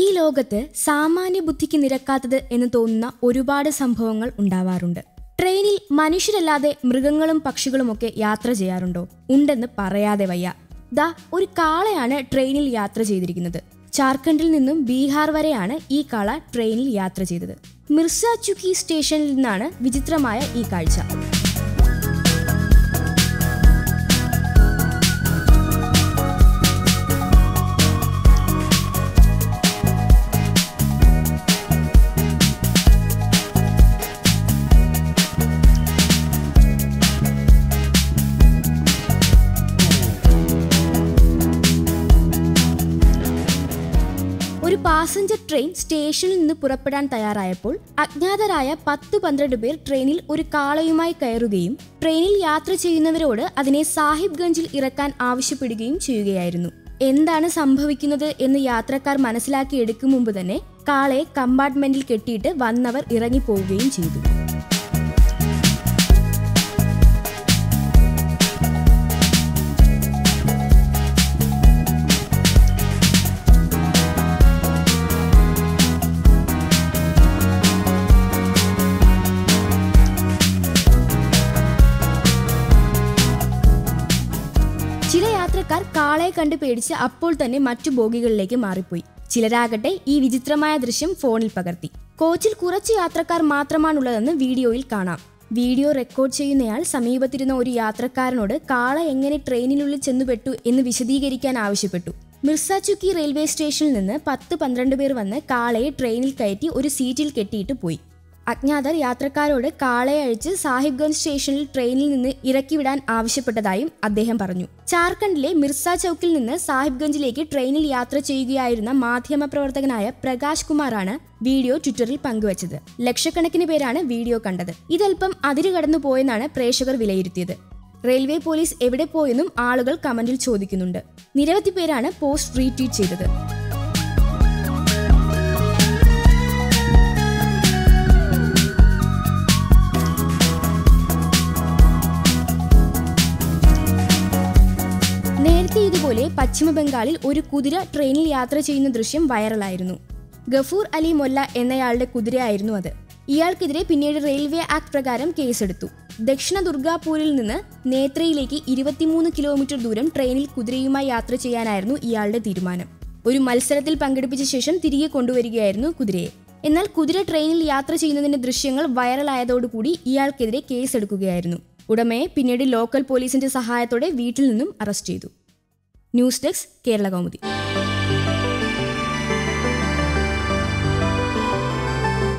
ഈ ലോകത്ത് സാമാന്യ ബുദ്ധിക്ക് നിരക്കാത്തത് എന്ന് തോന്നുന്ന ഒരുപാട് സംഭവങ്ങൾ ഉണ്ടാവാറുണ്ട് ട്രെയിനിൽ മനുഷ്യരല്ലാതെ മൃഗങ്ങളും പക്ഷികളുമൊക്കെ യാത്ര ചെയ്യാറുണ്ടോ ഉണ്ടെന്ന് പറയാതെ വയ്യ ദാ ഒരു കാളയാണ് ട്രെയിനിൽ യാത്ര ചെയ്തിരിക്കുന്നത് ജാർഖണ്ഡിൽ നിന്നും ബീഹാർ വരെയാണ് ഈ കാള ട്രെയിനിൽ യാത്ര ചെയ്തത് മിർസ ചുക്കി സ്റ്റേഷനിൽ നിന്നാണ് വിചിത്രമായ ഈ കാഴ്ച ഒരു പാസഞ്ചർ ട്രെയിൻ സ്റ്റേഷനിൽ നിന്ന് പുറപ്പെടാൻ തയ്യാറായപ്പോൾ അജ്ഞാതരായ പത്ത് പന്ത്രണ്ട് പേർ ട്രെയിനിൽ ഒരു കാളയുമായി കയറുകയും ട്രെയിനിൽ യാത്ര ചെയ്യുന്നവരോട് അതിനെ സാഹിബ്ഗഞ്ചിൽ ഇറക്കാൻ ആവശ്യപ്പെടുകയും ചെയ്യുകയായിരുന്നു എന്താണ് സംഭവിക്കുന്നത് എന്ന് യാത്രക്കാർ മനസ്സിലാക്കിയെടുക്കും മുമ്പ് തന്നെ കാളയെ കമ്പാർട്ട്മെന്റിൽ കെട്ടിയിട്ട് വന്നവർ ഇറങ്ങിപ്പോവുകയും ചെയ്തു ചില യാത്രക്കാർ കാളയെ കണ്ട് പേടിച്ച് അപ്പോൾ തന്നെ മറ്റു ബോഗികളിലേക്ക് മാറിപ്പോയി ചിലരാകട്ടെ ഈ വിചിത്രമായ ദൃശ്യം ഫോണിൽ പകർത്തി കോച്ചിൽ കുറച്ച് യാത്രക്കാർ മാത്രമാണുള്ളതെന്ന് വീഡിയോയിൽ കാണാം വീഡിയോ റെക്കോർഡ് ചെയ്യുന്നയാൾ സമീപത്തിരുന്ന ഒരു യാത്രക്കാരനോട് കാള എങ്ങനെ ട്രെയിനിനുള്ളിൽ ചെന്നുപെട്ടു എന്ന് വിശദീകരിക്കാൻ ആവശ്യപ്പെട്ടു മിർസാചുക്കി റെയിൽവേ സ്റ്റേഷനിൽ നിന്ന് പത്ത് പന്ത്രണ്ട് പേർ വന്ന് കാളയെ ട്രെയിനിൽ കയറ്റി ഒരു സീറ്റിൽ കെട്ടിയിട്ട് പോയി അജ്ഞാതർ യാത്രക്കാരോട് കാളയെ അഴിച്ച് സാഹിബ്ഗഞ്ച് സ്റ്റേഷനിൽ ട്രെയിനിൽ നിന്ന് ഇറക്കിവിടാൻ ആവശ്യപ്പെട്ടതായും അദ്ദേഹം പറഞ്ഞു ജാർഖണ്ഡിലെ മിർസ ചൌക്കിൽ നിന്ന് സാഹിബ്ഗഞ്ചിലേക്ക് ട്രെയിനിൽ യാത്ര ചെയ്യുകയായിരുന്ന മാധ്യമപ്രവർത്തകനായ പ്രകാശ് കുമാറാണ് വീഡിയോ ട്വിറ്ററിൽ പങ്കുവച്ചത് ലക്ഷക്കണക്കിന് പേരാണ് വീഡിയോ കണ്ടത് ഇതൽപ്പം അതിര് കടന്നു പോയെന്നാണ് പ്രേക്ഷകർ വിലയിരുത്തിയത് റെയിൽവേ പോലീസ് എവിടെ പോയെന്നും ആളുകൾ കമന്റിൽ ചോദിക്കുന്നുണ്ട് നിരവധി പേരാണ് പോസ്റ്റ് റീട്വീറ്റ് ചെയ്തത് നേരത്തെ ഇതുപോലെ പശ്ചിമ ബംഗാളിൽ ഒരു കുതിര ട്രെയിനിൽ യാത്ര ചെയ്യുന്ന ദൃശ്യം വൈറലായിരുന്നു ഗഫൂർ അലി മൊല്ല എന്നയാളുടെ കുതിരയായിരുന്നു അത് ഇയാൾക്കെതിരെ പിന്നീട് റെയിൽവേ ആക്ട് പ്രകാരം കേസെടുത്തു ദക്ഷിണ ദുർഗാപൂരിൽ നിന്ന് നേത്രയിലേക്ക് ഇരുപത്തിമൂന്ന് കിലോമീറ്റർ ദൂരം ട്രെയിനിൽ കുതിരയുമായി യാത്ര ചെയ്യാനായിരുന്നു ഇയാളുടെ തീരുമാനം ഒരു മത്സരത്തിൽ പങ്കെടുപ്പിച്ച ശേഷം തിരികെ കൊണ്ടുവരികയായിരുന്നു കുതിരയെ എന്നാൽ കുതിര ട്രെയിനിൽ യാത്ര ചെയ്യുന്നതിന്റെ ദൃശ്യങ്ങൾ വൈറലായതോടുകൂടി ഇയാൾക്കെതിരെ കേസെടുക്കുകയായിരുന്നു ഉടമയെ പിന്നീട് ലോക്കൽ പോലീസിന്റെ സഹായത്തോടെ വീട്ടിൽ നിന്നും അറസ്റ്റ് ചെയ്തു ന്യൂസ് ഡെസ്ക് കേരള കൗമുദി